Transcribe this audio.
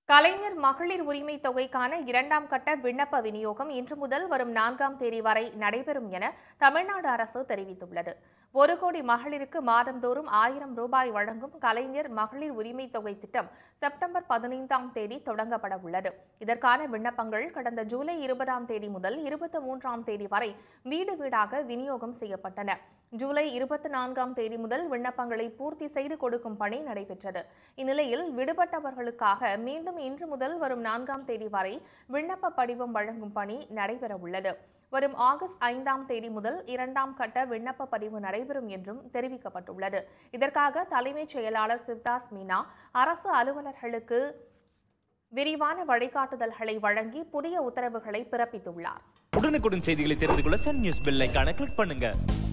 கலைஞர் மகளிர் உரிமை தொகைக்கான இரண்டாம் கட்ட விண்ணப்ப விநியோகம் இன்று முதல் வரும் நான்காம் தேதி வரை நடைபெறும் என தமிழ்நாடு அரசு தெரிவித்துள்ளது ஒரு கோடி மகளிருக்கு மாதந்தோறும் ஆயிரம் ரூபாய் வழங்கும் கலைஞர் மகளிர் உரிமை தொகை திட்டம் செப்டம்பர் பதினைந்தாம் தேதி தொடங்கப்பட உள்ளது இதற்கான விண்ணப்பங்கள் கடந்த ஜூலை இருபதாம் தேதி முதல் இருபத்தி மூன்றாம் தேதி வரை வீடு வீடாக விநியோகம் செய்யப்பட்டன ஜூலை இருபத்தி நான்காம் தேதி முதல் விண்ணப்பங்களை பூர்த்தி செய்து கொடுக்கும் பணி நடைபெற்றது இந்நிலையில் விடுபட்டவர்களுக்காக மீண்டும் இன்று முதல் வரும் நான்காம் தேதி வரை விண்ணப்ப படிவம் வழங்கும் பணி நடைபெற உள்ளது வரும் ஆகஸ்ட் ஐந்தாம் தேதி முதல் இரண்டாம் கட்ட விண்ணப்ப பதிவு நடைபெறும் என்றும் தெரிவிக்கப்பட்டுள்ளது இதற்காக தலைமைச் செயலாளர் சிவ்தாஸ் மீனா அரசு அலுவலர்களுக்கு விரிவான வழிகாட்டுதல்களை வழங்கி புதிய உத்தரவுகளை பிறப்பித்துள்ளார் உடனுக்குடன் செய்திகளை தெரிந்து கொள்ள சன் நியூஸ் பெல் ஐகானை கிளிக் பண்ணுங்க